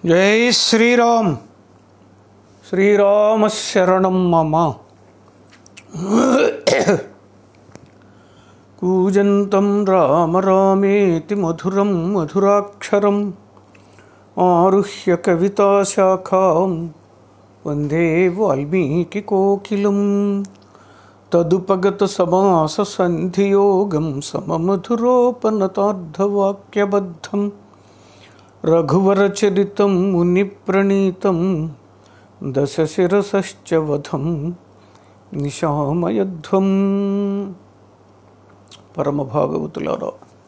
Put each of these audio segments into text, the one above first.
జై శ్రీరామ్ శ్రీరామ శరణం మమ కూజంతం రామ రామేతి మధురం మధురాక్షరం ఆరుహ్య కవితాశాఖాం వందే వాల్మీకి కోకిలం తదుపగత సమాస సంధియోగం సమమధురోపనతార్థవాక్యబద్ధం రఘువరచరితం మునిప్రణీతం దశశిరసశ్చ వధం నిశామయధ్వం పరమభాగవతులారా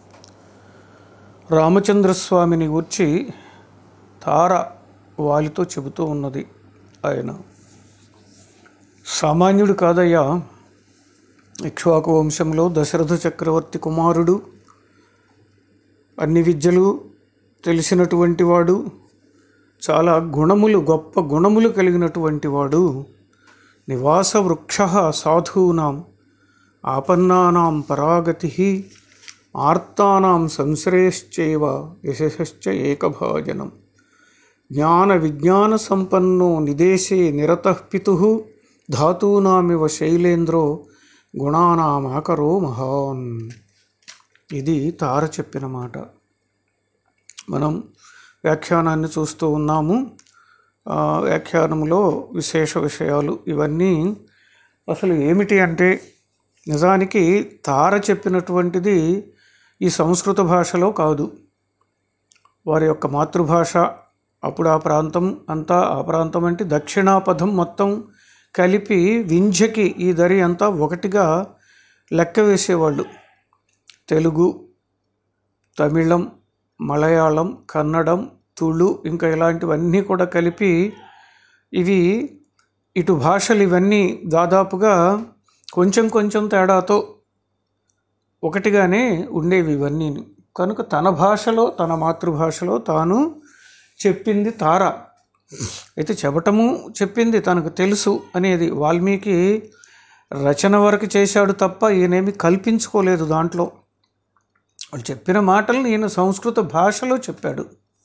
రామచంద్రస్వామిని గూర్చి తార వాలితో చెబుతూ ఉన్నది ఆయన సామాన్యుడు కాదయ్యా ఇక్ష్వాకు వంశంలో దశరథ చక్రవర్తి కుమారుడు అన్ని విద్యలు తెలిసినటువంటి వాడు చాలా గుణములు గొప్ప గుణములు కలిగినటువంటి వాడు నివాస వృక్ష సాధూనాం ఆపన్నానాం పరాగతి ఆర్తానాం సంశ్రయశ్చైవ యశశ్చ ఏకభాజనం జ్ఞాన విజ్ఞాన సంపన్నో నిదేశే నిరతః పితు ధాతూనామివ శైలేంద్రో గుణానామాకరో మహాన్ ఇది తార చెప్పిన మాట మనం వ్యాఖ్యానాన్ని చూస్తూ ఉన్నాము ఆ వ్యాఖ్యానంలో విశేష విషయాలు ఇవన్నీ అసలు ఏమిటి అంటే నిజానికి తార చెప్పినటువంటిది ఈ సంస్కృత భాషలో కాదు వారి యొక్క మాతృభాష అప్పుడు ఆ ప్రాంతం అంతా ఆ ప్రాంతం అంటే దక్షిణాపథం మొత్తం కలిపి వింధ్యకి ఈ దరి అంతా ఒకటిగా లెక్క వేసేవాళ్ళు తెలుగు తమిళం మలయాళం కన్నడం తుళు ఇంకా ఇలాంటివన్నీ కూడా కలిపి ఇవి ఇటు భాషలు ఇవన్నీ దాదాపుగా కొంచెం కొంచెం తేడాతో ఒకటిగానే ఉండేవి ఇవన్నీ కనుక తన భాషలో తన మాతృభాషలో తాను చెప్పింది తార అయితే చెప్పటము చెప్పింది తనకు తెలుసు అనేది వాల్మీకి రచన వరకు చేశాడు తప్ప ఈయనేమి కల్పించుకోలేదు దాంట్లో వాళ్ళు చెప్పిన మాటలను ఈయన సంస్కృత భాషలో చెప్పాడు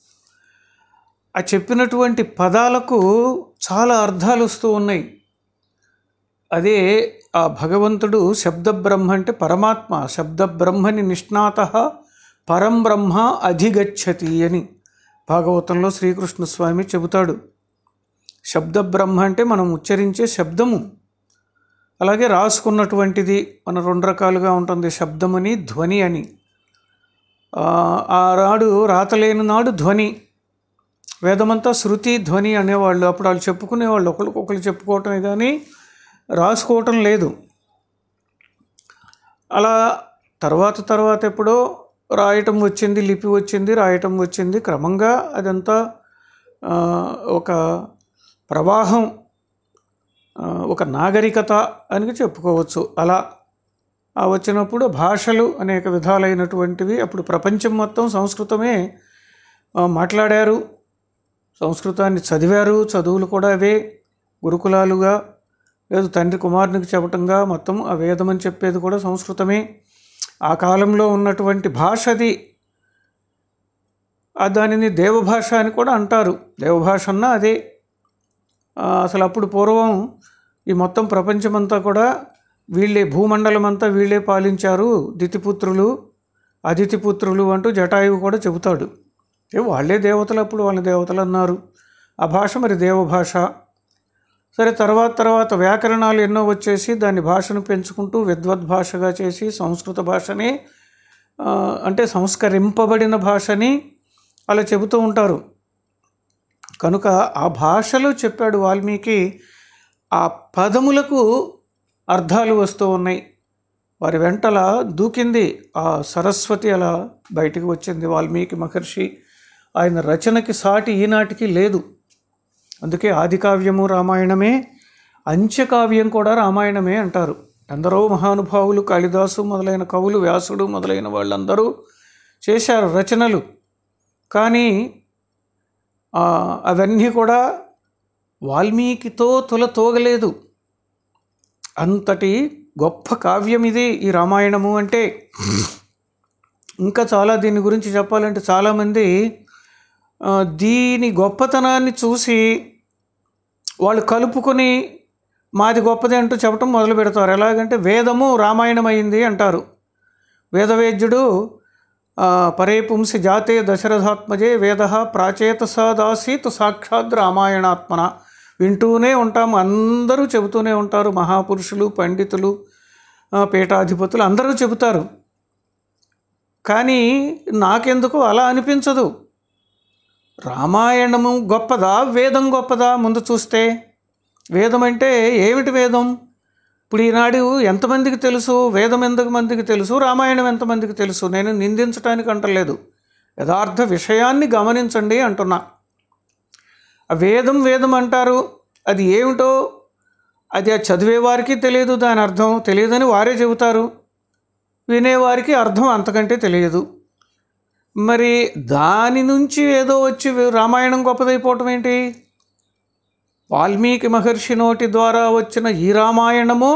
ఆ చెప్పినటువంటి పదాలకు చాలా అర్థాలు వస్తూ ఉన్నాయి అదే ఆ భగవంతుడు శబ్దబ్రహ్మ అంటే పరమాత్మ శబ్దబ్రహ్మని నిష్ణాత పరం బ్రహ్మ అధిగచ్చతి అని భాగవతంలో శ్రీకృష్ణ స్వామి చెబుతాడు శబ్దబ్రహ్మ అంటే మనం ఉచ్చరించే శబ్దము అలాగే రాసుకున్నటువంటిది మన రెండు రకాలుగా ఉంటుంది శబ్దమని ధ్వని అని ఆ నాడు రాతలేని నాడు ధ్వని వేదమంతా శృతి ధ్వని అనేవాళ్ళు అప్పుడు వాళ్ళు చెప్పుకునేవాళ్ళు ఒకరికొకరు చెప్పుకోవటమే కానీ రాసుకోవటం లేదు అలా తర్వాత తర్వాత ఎప్పుడో రాయటం వచ్చింది లిపి వచ్చింది రాయటం వచ్చింది క్రమంగా అదంతా ఒక ప్రవాహం ఒక నాగరికత అని చెప్పుకోవచ్చు అలా ఆ వచ్చినప్పుడు భాషలు అనేక విధాలైనటువంటివి అప్పుడు ప్రపంచం మొత్తం సంస్కృతమే మాట్లాడారు సంస్కృతాన్ని చదివారు చదువులు కూడా అవే గురుకులాలుగా లేదు తండ్రి కుమారునికి చెప్పటంగా మొత్తం ఆ వేదమని చెప్పేది కూడా సంస్కృతమే ఆ కాలంలో ఉన్నటువంటి భాష అది దానిని దేవభాష అని కూడా అంటారు దేవభాష అన్నా అదే అసలు అప్పుడు పూర్వం ఈ మొత్తం ప్రపంచమంతా కూడా వీళ్ళే భూమండలం అంతా వీళ్ళే పాలించారు దితిపుత్రులు అదితిపుత్రులు అంటూ జటాయువు కూడా చెబుతాడు ఏ వాళ్ళే దేవతలు అప్పుడు వాళ్ళ దేవతలు అన్నారు ఆ భాష మరి దేవభాష సరే తర్వాత తర్వాత వ్యాకరణాలు ఎన్నో వచ్చేసి దాని భాషను పెంచుకుంటూ విద్వద్భాషగా చేసి సంస్కృత భాషని అంటే సంస్కరింపబడిన భాషని అలా చెబుతూ ఉంటారు కనుక ఆ భాషలో చెప్పాడు వాల్మీకి ఆ పదములకు అర్థాలు వస్తూ ఉన్నాయి వారి వెంటల దూకింది ఆ సరస్వతి అలా బయటికి వచ్చింది వాల్మీకి మహర్షి ఆయన రచనకి సాటి ఈనాటికి లేదు అందుకే ఆదికావ్యము రామాయణమే అంత్యకావ్యం కూడా రామాయణమే అంటారు ఎందరో మహానుభావులు కాళిదాసు మొదలైన కవులు వ్యాసుడు మొదలైన వాళ్ళందరూ చేశారు రచనలు కానీ అవన్నీ కూడా వాల్మీకితో తులతోగలేదు అంతటి గొప్ప కావ్యం ఇది ఈ రామాయణము అంటే ఇంకా చాలా దీని గురించి చెప్పాలంటే చాలామంది ఆ, దీని గొప్పతనాన్ని చూసి వాళ్ళు కలుపుకొని మాది గొప్పది అంటూ చెప్పటం మొదలు పెడతారు ఎలాగంటే వేదము రామాయణం అయింది అంటారు వేదవేద్యుడు ఆ, పరే పుంసి జాతే దశరథాత్మజే వేద ప్రాచేతసాదాసీత్ సాక్షాత్ రామాయణాత్మన వింటూనే ఉంటాము అందరూ చెబుతూనే ఉంటారు మహాపురుషులు పండితులు ఆ, పీఠాధిపతులు అందరూ చెబుతారు కానీ నాకెందుకు అలా అనిపించదు రామాయణము గొప్పదా వేదం గొప్పదా ముందు చూస్తే వేదం అంటే ఏమిటి వేదం ఇప్పుడు ఈనాడు ఎంతమందికి తెలుసు వేదం ఎంతమందికి తెలుసు రామాయణం ఎంతమందికి తెలుసు నేను నిందించడానికి అంటలేదు యథార్థ విషయాన్ని గమనించండి అంటున్నా ఆ వేదం వేదం అంటారు అది ఏమిటో అది ఆ చదివేవారికి తెలియదు దాని అర్థం తెలియదని వారే చెబుతారు వినేవారికి అర్థం అంతకంటే తెలియదు మరి దాని నుంచి ఏదో వచ్చి రామాయణం గొప్పదైపోవటం ఏంటి వాల్మీకి మహర్షి నోటి ద్వారా వచ్చిన ఈ రామాయణము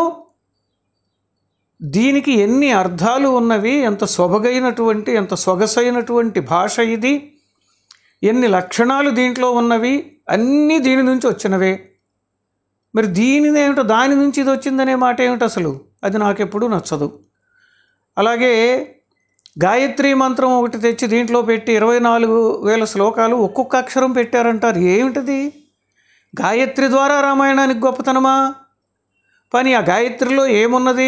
దీనికి ఎన్ని అర్థాలు ఉన్నవి ఎంత సొబగైనటువంటి ఎంత సొగసైనటువంటి భాష ఇది ఎన్ని లక్షణాలు దీంట్లో ఉన్నవి అన్నీ దీని నుంచి వచ్చినవే మరి దీనిది ఏమిటో దాని నుంచి ఇది వచ్చిందనే మాట ఏమిటి అసలు అది నాకెప్పుడు నచ్చదు అలాగే గాయత్రి మంత్రం ఒకటి తెచ్చి దీంట్లో పెట్టి ఇరవై నాలుగు వేల శ్లోకాలు ఒక్కొక్క అక్షరం పెట్టారంటారు ఏమిటది గాయత్రి ద్వారా రామాయణానికి గొప్పతనమా పని ఆ గాయత్రిలో ఏమున్నది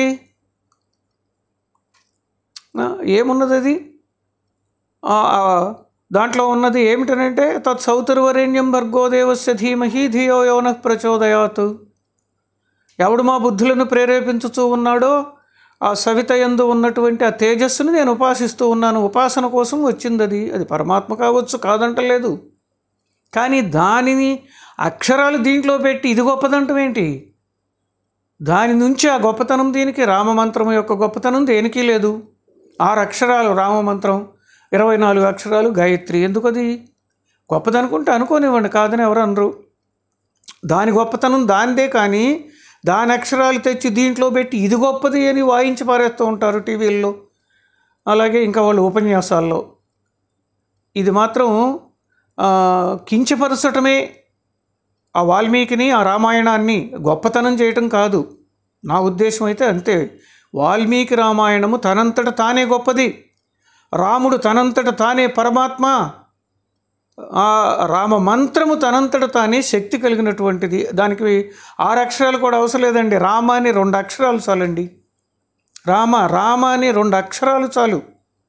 ఆ, ఏమున్నది అది ఆ, ఆ, దాంట్లో ఉన్నది ఏమిటనంటే తత్ సౌతుర్వరేణ్యం భర్గోదేవస్య ధీమహి ధియో యోన ప్రచోదయాత్ ఎవడు మా బుద్ధులను ప్రేరేపించుతూ ఉన్నాడో ఆ సవిత యందు ఉన్నటువంటి ఆ తేజస్సుని నేను ఉపాసిస్తూ ఉన్నాను ఉపాసన కోసం వచ్చింది అది అది పరమాత్మ కావచ్చు కాదంటలేదు కానీ దానిని అక్షరాలు దీంట్లో పెట్టి ఇది గొప్పదంటం ఏంటి దాని నుంచి ఆ గొప్పతనం దీనికి రామమంత్రం యొక్క గొప్పతనం దేనికి లేదు ఆరు అక్షరాలు రామమంత్రం ఇరవై నాలుగు అక్షరాలు గాయత్రి ఎందుకు అది గొప్పదనుకుంటే అనుకోనివ్వండి కాదని ఎవరు అనరు దాని గొప్పతనం దానిదే కానీ దాని అక్షరాలు తెచ్చి దీంట్లో పెట్టి ఇది గొప్పది అని వాయించి పారేస్తూ ఉంటారు టీవీల్లో అలాగే ఇంకా వాళ్ళు ఉపన్యాసాల్లో ఇది మాత్రం ఆ, కించపరచటమే ఆ వాల్మీకిని ఆ రామాయణాన్ని గొప్పతనం చేయటం కాదు నా ఉద్దేశం అయితే అంతే వాల్మీకి రామాయణము తనంతట తానే గొప్పది రాముడు తనంతట తానే పరమాత్మ ఆ రామ మంత్రము తనంతట తానే శక్తి కలిగినటువంటిది దానికి ఆరు అక్షరాలు కూడా అవసరం లేదండి రామ అని రెండు అక్షరాలు చాలండి రామ రామ అని రెండు అక్షరాలు చాలు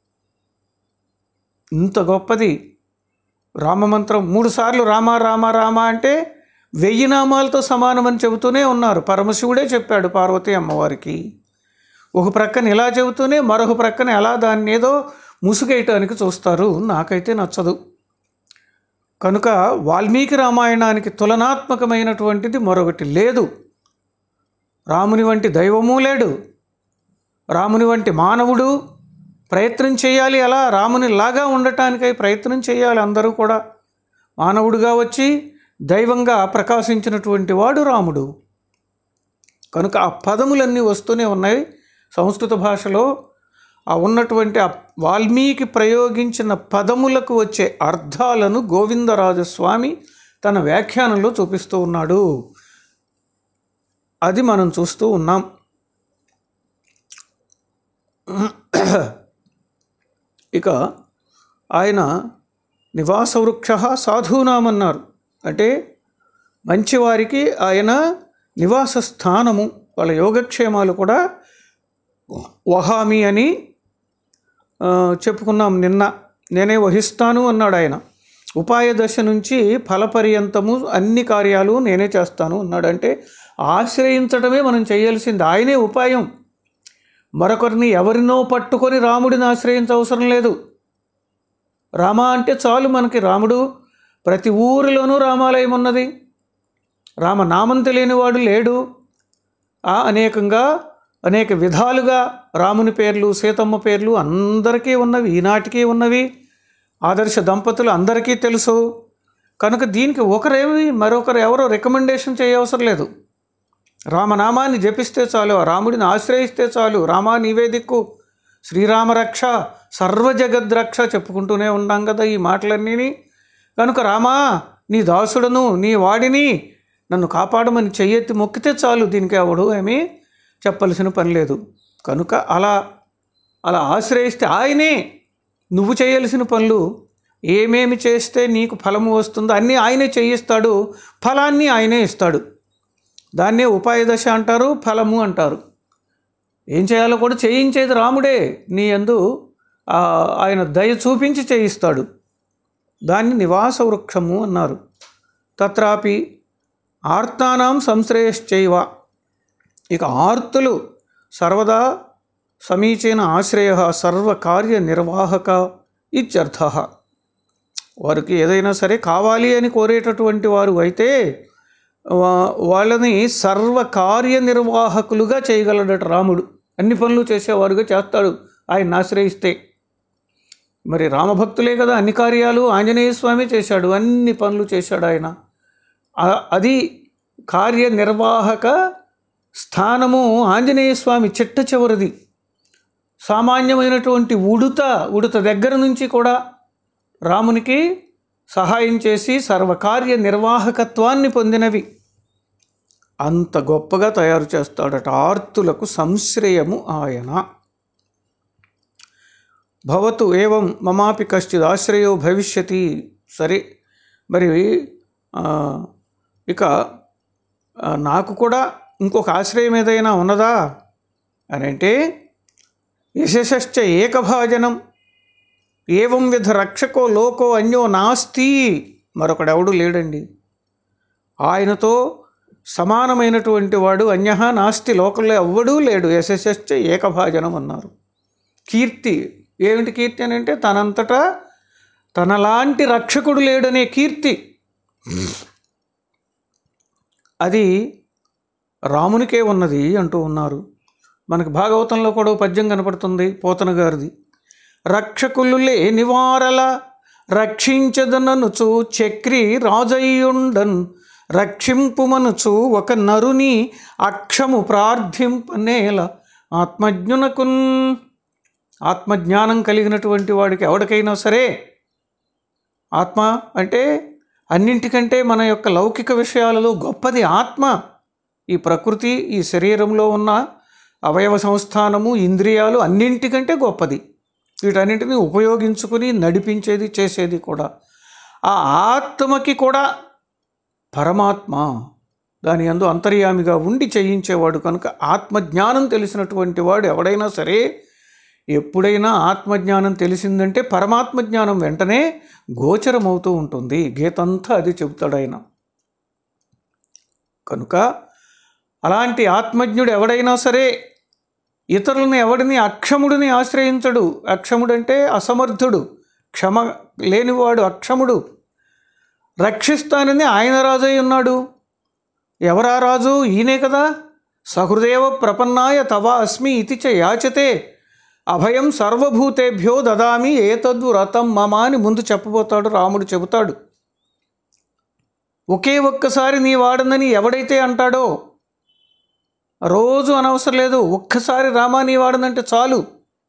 ఇంత గొప్పది రామమంత్రం మూడు సార్లు రామ రామ రామ అంటే వెయ్యి నామాలతో సమానమని చెబుతూనే ఉన్నారు పరమశివుడే చెప్పాడు పార్వతీ అమ్మవారికి ఒక ప్రక్కన ఇలా చెబుతూనే మరొక ప్రక్కన ఎలా దాన్ని ఏదో ముసుగేయటానికి చూస్తారు నాకైతే నచ్చదు కనుక వాల్మీకి రామాయణానికి తులనాత్మకమైనటువంటిది మరొకటి లేదు రాముని వంటి దైవము లేడు రాముని వంటి మానవుడు ప్రయత్నం చేయాలి అలా రాముని లాగా ఉండటానికై ప్రయత్నం చేయాలి అందరూ కూడా మానవుడిగా వచ్చి దైవంగా ప్రకాశించినటువంటి వాడు రాముడు కనుక ఆ పదములన్నీ వస్తూనే ఉన్నాయి సంస్కృత భాషలో ఆ ఉన్నటువంటి ఆ వాల్మీకి ప్రయోగించిన పదములకు వచ్చే అర్థాలను గోవిందరాజస్వామి తన వ్యాఖ్యానంలో చూపిస్తూ ఉన్నాడు అది మనం చూస్తూ ఉన్నాం ఇక ఆయన నివాస వృక్ష సాధూనామన్నారు అంటే మంచివారికి ఆయన నివాస స్థానము వాళ్ళ యోగక్షేమాలు కూడా వహామి అని ఆ, చెప్పుకున్నాం నిన్న నేనే వహిస్తాను అన్నాడు ఆయన ఉపాయ దశ నుంచి ఫలపర్యంతము అన్ని కార్యాలు నేనే చేస్తాను అన్నాడు అంటే ఆశ్రయించడమే మనం చేయాల్సింది ఆయనే ఉపాయం మరొకరిని ఎవరినో పట్టుకొని రాముడిని ఆశ్రయించవసరం లేదు రామ అంటే చాలు మనకి రాముడు ప్రతి ఊరిలోనూ రామాలయం ఉన్నది రామనామం తెలియనివాడు లేడు ఆ అనేకంగా అనేక విధాలుగా రాముని పేర్లు సీతమ్మ పేర్లు అందరికీ ఉన్నవి ఈనాటికి ఉన్నవి ఆదర్శ దంపతులు అందరికీ తెలుసు కనుక దీనికి ఒకరేమి మరొకరు ఎవరో రికమెండేషన్ చేయవసరం లేదు రామనామాన్ని జపిస్తే చాలు ఆ రాముడిని ఆశ్రయిస్తే చాలు రామా నీవే దిక్కు శ్రీరామ రక్ష సర్వ జగద్రక్ష చెప్పుకుంటూనే ఉన్నాం కదా ఈ మాటలన్నీ కనుక రామా నీ దాసుడను నీ వాడిని నన్ను కాపాడమని చెయ్యెత్తి మొక్కితే చాలు దీనికి ఎవడు ఏమీ చెప్పవలసిన పని లేదు కనుక అలా అలా ఆశ్రయిస్తే ఆయనే నువ్వు చేయాల్సిన పనులు ఏమేమి చేస్తే నీకు ఫలము వస్తుందో అన్నీ ఆయనే చేయిస్తాడు ఫలాన్ని ఆయనే ఇస్తాడు దాన్నే ఉపాయ దశ అంటారు ఫలము అంటారు ఏం చేయాలో కూడా చేయించేది రాముడే నీ అందు ఆ, ఆయన దయ చూపించి చేయిస్తాడు దాన్ని నివాస వృక్షము అన్నారు తత్రాపి ఆర్తానాం సంశ్రేయశ్చైవ ఇక ఆర్తులు సర్వదా సమీచీన ఆశ్రయ సర్వకార్య నిర్వాహక ఇత్యర్థ వారికి ఏదైనా సరే కావాలి అని కోరేటటువంటి వారు అయితే వా- వాళ్ళని సర్వకార్య నిర్వాహకులుగా చేయగలడట రాముడు అన్ని పనులు చేసేవారుగా చేస్తాడు ఆయన ఆశ్రయిస్తే మరి రామభక్తులే కదా అన్ని కార్యాలు ఆంజనేయ స్వామి చేశాడు అన్ని పనులు చేశాడు ఆయన ఆ- అది కార్యనిర్వాహక స్థానము ఆంజనేయ స్వామి చిట్ట చివరిది సామాన్యమైనటువంటి ఉడుత ఉడుత దగ్గర నుంచి కూడా రామునికి సహాయం చేసి సర్వకార్య నిర్వాహకత్వాన్ని పొందినవి అంత గొప్పగా తయారు చేస్తాడట ఆర్తులకు సంశ్రయము ఆయన భవతు ఏవం మమాపి కశ్చిద్ ఆశ్రయో భవిష్యతి సరే మరి ఆ, ఇక ఆ, నాకు కూడా ఇంకొక ఆశ్రయం ఏదైనా ఉన్నదా అని అంటే యశశ్చ ఏకభాజనం ఏవం విధ రక్షకో లోకో అన్యో నాస్తి మరొకడెవడు లేడండి ఆయనతో సమానమైనటువంటి వాడు అన్య నాస్తి లోకంలో ఎవ్వడూ లేడు యశశ్చ ఏకభాజనం అన్నారు కీర్తి ఏమిటి కీర్తి అని అంటే తనంతటా తనలాంటి రక్షకుడు లేడనే కీర్తి అది రామునికే ఉన్నది అంటూ ఉన్నారు మనకు భాగవతంలో కూడా ఓ పద్యం కనపడుతుంది పోతన గారిది రక్షకులు లేని వారల రక్షించదననుచు చక్రి రాజయ్యుండన్ రక్షింపుమనుచు ఒక నరుని అక్షము ప్రార్థింపనేల ఆత్మజ్ఞునకున్ ఆత్మజ్ఞానం కలిగినటువంటి వాడికి ఎవరికైనా సరే ఆత్మ అంటే అన్నింటికంటే మన యొక్క లౌకిక విషయాలలో గొప్పది ఆత్మ ఈ ప్రకృతి ఈ శరీరంలో ఉన్న అవయవ సంస్థానము ఇంద్రియాలు అన్నింటికంటే గొప్పది వీటన్నింటినీ ఉపయోగించుకుని నడిపించేది చేసేది కూడా ఆ ఆత్మకి కూడా పరమాత్మ దాని అందు అంతర్యామిగా ఉండి చేయించేవాడు కనుక ఆత్మజ్ఞానం తెలిసినటువంటి వాడు ఎవడైనా సరే ఎప్పుడైనా ఆత్మజ్ఞానం తెలిసిందంటే పరమాత్మ జ్ఞానం వెంటనే గోచరమవుతూ ఉంటుంది గీతంతా అది చెబుతాడు ఆయన కనుక అలాంటి ఆత్మజ్ఞుడు ఎవడైనా సరే ఇతరులను ఎవడిని అక్షముడిని ఆశ్రయించడు అక్షముడంటే అసమర్థుడు క్షమ లేనివాడు అక్షముడు రక్షిస్తానని ఆయన రాజై ఉన్నాడు ఎవరా రాజు ఈయనే కదా సహృదేవ ప్రపన్నాయ తవ అస్మి ఇతి చ యాచతే అభయం సర్వభూతేభ్యో దదామి ఏతద్వ్రతం మమ అని ముందు చెప్పబోతాడు రాముడు చెబుతాడు ఒకే ఒక్కసారి నీ వాడనని ఎవడైతే అంటాడో రోజు అనవసరం లేదు ఒక్కసారి రామా నీ వాడనంటే చాలు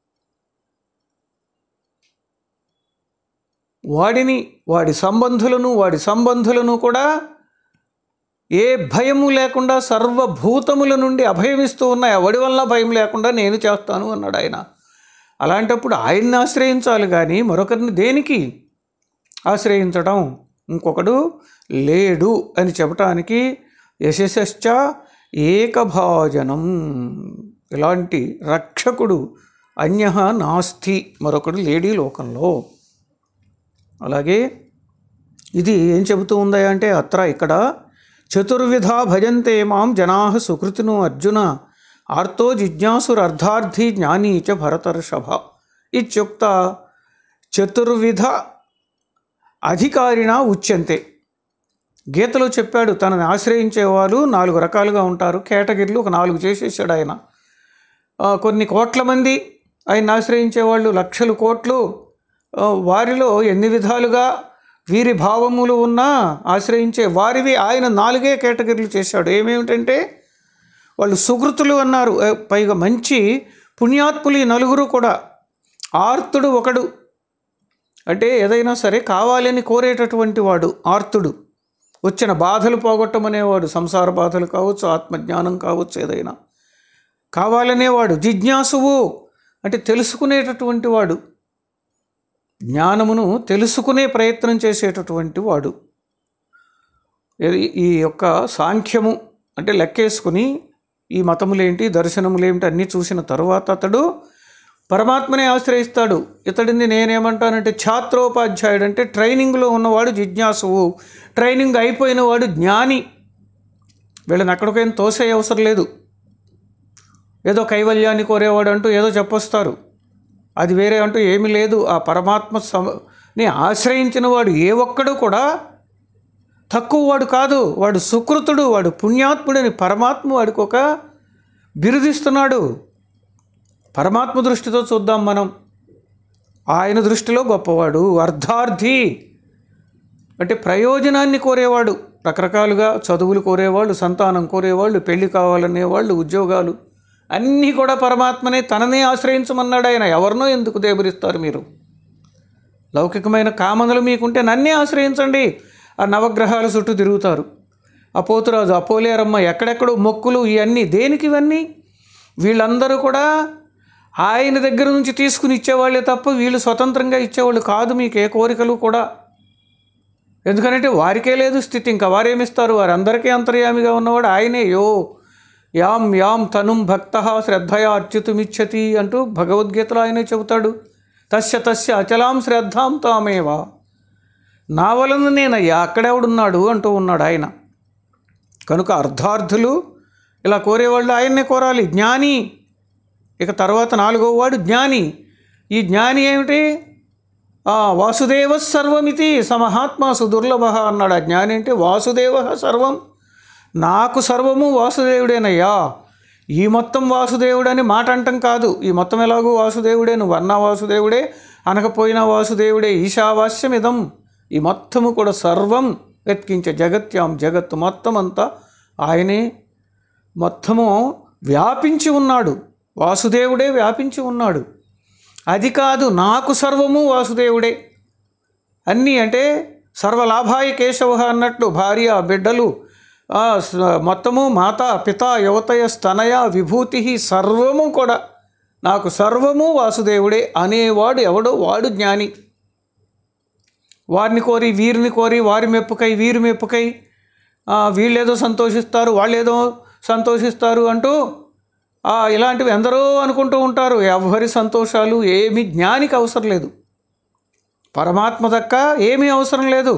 వాడిని వాడి సంబంధులను వాడి సంబంధులను కూడా ఏ భయము లేకుండా సర్వభూతముల నుండి అభయమిస్తూ ఉన్న ఎవడి వల్ల భయం లేకుండా నేను చేస్తాను అన్నాడు ఆయన అలాంటప్పుడు ఆయన్ని ఆశ్రయించాలి కానీ మరొకరిని దేనికి ఆశ్రయించడం ఇంకొకడు లేడు అని చెప్పటానికి యశశ్చ ఏకభాజనం ఇలాంటి రక్షకుడు అన్య నాస్తి మరొకడు లేడీ లోకంలో అలాగే ఇది ఏం చెబుతూ ఉందా అంటే అత్ర ఇక్కడ చతుర్విధ భజంతే మాం జనా సుకృతిను అర్జున ఆర్తో జిజ్ఞాసురర్ధార్థి జ్ఞానీ చ భరతర్షభ ఇత్యుక్త చతుర్విధ అధికారిణ ఉచ్యంతే గీతలో చెప్పాడు తనని ఆశ్రయించేవారు నాలుగు రకాలుగా ఉంటారు కేటగిరీలు ఒక నాలుగు చేసేసాడు ఆయన ఆ, కొన్ని కోట్ల మంది ఆయన ఆశ్రయించే వాళ్ళు లక్షలు కోట్లు ఆ, వారిలో ఎన్ని విధాలుగా వీరి భావములు ఉన్నా ఆశ్రయించే వారివి ఆయన నాలుగే కేటగిరీలు చేశాడు ఏమేమిటంటే వాళ్ళు సుకృతులు అన్నారు ఏ, పైగా మంచి పుణ్యాత్ములు ఈ నలుగురు కూడా ఆర్తుడు ఒకడు అంటే ఏదైనా సరే కావాలని కోరేటటువంటి వాడు ఆర్తుడు వచ్చిన బాధలు పోగొట్టమనేవాడు సంసార బాధలు కావచ్చు ఆత్మజ్ఞానం కావచ్చు ఏదైనా కావాలనేవాడు జిజ్ఞాసువు అంటే తెలుసుకునేటటువంటి వాడు జ్ఞానమును తెలుసుకునే ప్రయత్నం చేసేటటువంటి వాడు ఈ- ఈ యొక్క సాంఖ్యము అంటే లెక్కేసుకుని ఈ మతములేంటి దర్శనములేంటి అన్నీ చూసిన తరువాత అతడు పరమాత్మనే ఆశ్రయిస్తాడు ఇతడిని నేనేమంటానంటే ఛాత్రోపాధ్యాయుడు అంటే ట్రైనింగ్లో ఉన్నవాడు జిజ్ఞాసువు ట్రైనింగ్ అయిపోయిన వాడు జ్ఞాని వీళ్ళని ఎక్కడికైనా తోసే అవసరం లేదు ఏదో కైవల్యాన్ని కోరేవాడు అంటూ ఏదో చెప్పొస్తారు అది వేరే అంటూ ఏమీ లేదు ఆ పరమాత్మ సమని ఆశ్రయించిన వాడు ఏ ఒక్కడు కూడా తక్కువ వాడు కాదు వాడు సుకృతుడు వాడు పుణ్యాత్ముడని పరమాత్మ వాడికి ఒక బిరుదిస్తున్నాడు పరమాత్మ దృష్టితో చూద్దాం మనం ఆయన దృష్టిలో గొప్పవాడు అర్ధార్థి అంటే ప్రయోజనాన్ని కోరేవాడు రకరకాలుగా చదువులు కోరేవాళ్ళు సంతానం కోరేవాళ్ళు పెళ్లి కావాలనేవాళ్ళు ఉద్యోగాలు అన్నీ కూడా పరమాత్మనే తననే ఆశ్రయించమన్నాడు ఆయన ఎవరినో ఎందుకు దేబరిస్తారు మీరు లౌకికమైన కామనలు మీకుంటే నన్నే ఆశ్రయించండి ఆ నవగ్రహాల చుట్టూ తిరుగుతారు ఆ పోతురాజు ఆ పోలేరమ్మ ఎక్కడెక్కడో మొక్కులు ఇవన్నీ దేనికి ఇవన్నీ వీళ్ళందరూ కూడా ఆయన దగ్గర నుంచి తీసుకుని ఇచ్చేవాళ్ళే తప్ప వీళ్ళు స్వతంత్రంగా ఇచ్చేవాళ్ళు కాదు మీకు ఏ కోరికలు కూడా ఎందుకంటే వారికే లేదు స్థితి ఇంకా వారేమిస్తారు వారందరికీ అంతర్యామిగా ఉన్నవాడు ఆయనే యో యాం యాం తనుం భక్త శ్రద్ధయా అర్చితుమిచ్చతి అంటూ భగవద్గీతలో ఆయనే చెబుతాడు తస్య తస్య అచలాం శ్రద్ధాం తామేవా నా వలన నేనయ్యా అక్కడెవడున్నాడు అంటూ ఉన్నాడు ఆయన కనుక అర్ధార్థులు ఇలా కోరేవాళ్ళు ఆయన్నే కోరాలి జ్ఞాని ఇక తర్వాత నాలుగో వాడు జ్ఞాని ఈ జ్ఞాని ఏమిటి ఆ, వాసుదేవ సర్వమితి సమహాత్మ సుదుర్లభ అన్నాడు ఆ జ్ఞాని అంటే వాసుదేవ సర్వం నాకు సర్వము వాసుదేవుడేనయ్యా ఈ మొత్తం వాసుదేవుడని మాట అంటం కాదు ఈ మొత్తం ఎలాగూ వాసుదేవుడే నువ్వు అన్నా వాసుదేవుడే అనకపోయినా వాసుదేవుడే ఈశావాస్యం ఇదం ఈ మొత్తము కూడా సర్వం వెతికించే జగత్యాం జగత్తు మొత్తం అంతా ఆయనే మొత్తము వ్యాపించి ఉన్నాడు వాసుదేవుడే వ్యాపించి ఉన్నాడు అది కాదు నాకు సర్వము వాసుదేవుడే అన్నీ అంటే సర్వలాభాయ కేశవ అన్నట్లు భార్య బిడ్డలు ఆ, స- మొత్తము మాత పిత యువతయ స్తనయ విభూతి సర్వము కూడా నాకు సర్వము వాసుదేవుడే అనేవాడు ఎవడో వాడు జ్ఞాని వారిని కోరి వీరిని కోరి వారి మెప్పుకై వీరి మెప్పుకై ఆ, వీళ్ళేదో సంతోషిస్తారు వాళ్ళేదో సంతోషిస్తారు అంటూ ఆ, ఇలాంటివి ఎందరో అనుకుంటూ ఉంటారు ఎవరి సంతోషాలు ఏమి జ్ఞానికి అవసరం లేదు పరమాత్మ దక్క ఏమీ అవసరం లేదు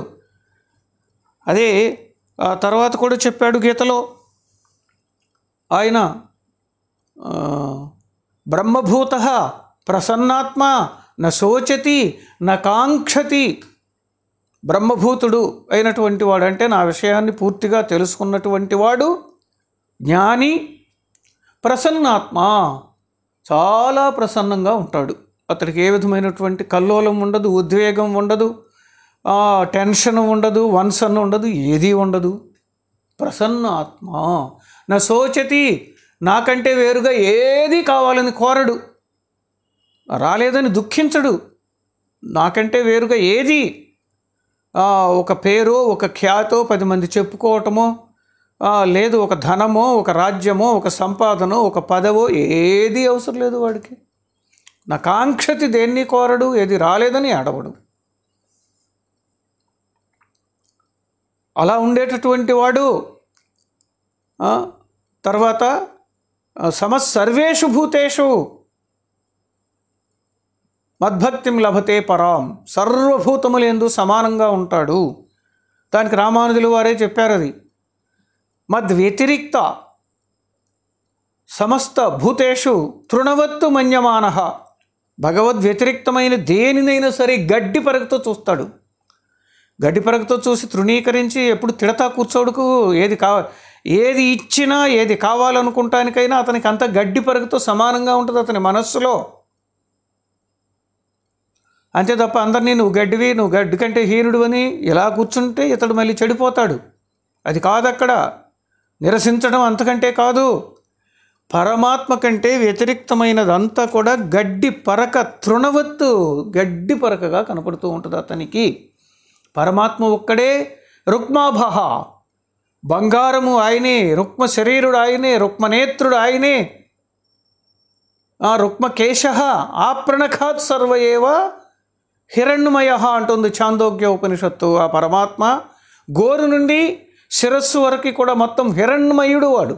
అదే ఆ తర్వాత కూడా చెప్పాడు గీతలో ఆయన ఆ, బ్రహ్మభూత ప్రసన్నాత్మ న శోచతి న కాంక్షతి బ్రహ్మభూతుడు అయినటువంటి వాడు అంటే నా విషయాన్ని పూర్తిగా తెలుసుకున్నటువంటి వాడు జ్ఞాని ప్రసన్నాత్మ చాలా ప్రసన్నంగా ఉంటాడు అతడికి ఏ విధమైనటువంటి కల్లోలం ఉండదు ఉద్వేగం ఉండదు ఆ, టెన్షన్ ఉండదు వన్సన్ ఉండదు ఏదీ ఉండదు ప్రసన్న ఆత్మ నా శోచతి నాకంటే వేరుగా ఏది కావాలని కోరడు రాలేదని దుఃఖించడు నాకంటే వేరుగా ఏది ఆ, ఒక పేరు ఒక ఖ్యాతో పది మంది చెప్పుకోవటమో ఆ, లేదు ఒక ధనమో ఒక రాజ్యమో ఒక సంపాదనో ఒక పదవో ఏది అవసరం లేదు వాడికి నా కాంక్షతి దేన్ని కోరడు ఏది రాలేదని అడవడు అలా ఉండేటటువంటి వాడు ఆ, తర్వాత ఆ, సమస్సర్వేషు భూతేషు మద్భక్తిం లభతే పరాం సర్వభూతములందు సమానంగా ఉంటాడు దానికి రామానుజులు వారే చెప్పారు అది మద్వ్యతిరిక్త సమస్త భూతేషు తృణవత్తు మన్యమాన భగవద్ వ్యతిరిక్తమైన దేనినైనా సరే గడ్డి పరగతో చూస్తాడు గడ్డి పరగతో చూసి తృణీకరించి ఎప్పుడు తిడతా కూర్చోడుకు ఏది కా ఏది ఇచ్చినా ఏది కావాలనుకుంటానికైనా అతనికి అంత గడ్డి పరగతో సమానంగా ఉంటుంది అతని మనస్సులో అంతే తప్ప అందరినీ నువ్వు గడ్డివి నువ్వు గడ్డి కంటే హీనుడు అని ఇలా కూర్చుంటే ఇతడు మళ్ళీ చెడిపోతాడు అది కాదు అక్కడ నిరసించడం అంతకంటే కాదు పరమాత్మ కంటే వ్యతిరిక్తమైనదంతా కూడా గడ్డి పరక తృణవత్తు గడ్డి పరకగా కనపడుతూ ఉంటుంది అతనికి పరమాత్మ ఒక్కడే రుక్మాభహ బంగారము ఆయనే రుక్మ శరీరుడు ఆయనే రుక్మనేత్రుడు ఆయనే ఆ రుక్మకేశ ఆప్రణఖాత్ సర్వ ఏవ హిరణ్మయ అంటుంది ఛాందోగ్య ఉపనిషత్తు ఆ పరమాత్మ గోరు నుండి శిరస్సు వరకు కూడా మొత్తం హిరణ్మయుడు వాడు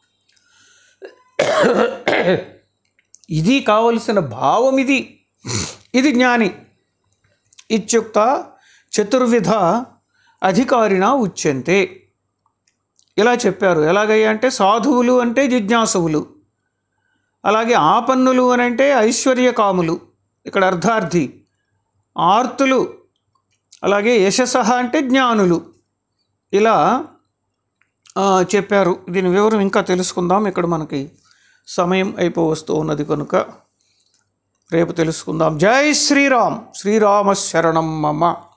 ఇది కావలసిన భావం ఇది ఇది జ్ఞాని ఇత్యుక్త చతుర్విధ అధికారిణ ఉచ్యంతే ఇలా చెప్పారు ఎలాగయ్యా అంటే సాధువులు అంటే జిజ్ఞాసువులు అలాగే ఆపన్నులు అని అంటే ఐశ్వర్యకాములు ఇక్కడ అర్ధార్థి ఆర్తులు అలాగే యశస అంటే జ్ఞానులు ఇలా ఆ, చెప్పారు దీని వివరం ఇంకా తెలుసుకుందాం ఇక్కడ మనకి సమయం అయిపో వస్తూ ఉన్నది కనుక రేపు తెలుసుకుందాం జై శ్రీరామ్ శ్రీరామ శరణం మమ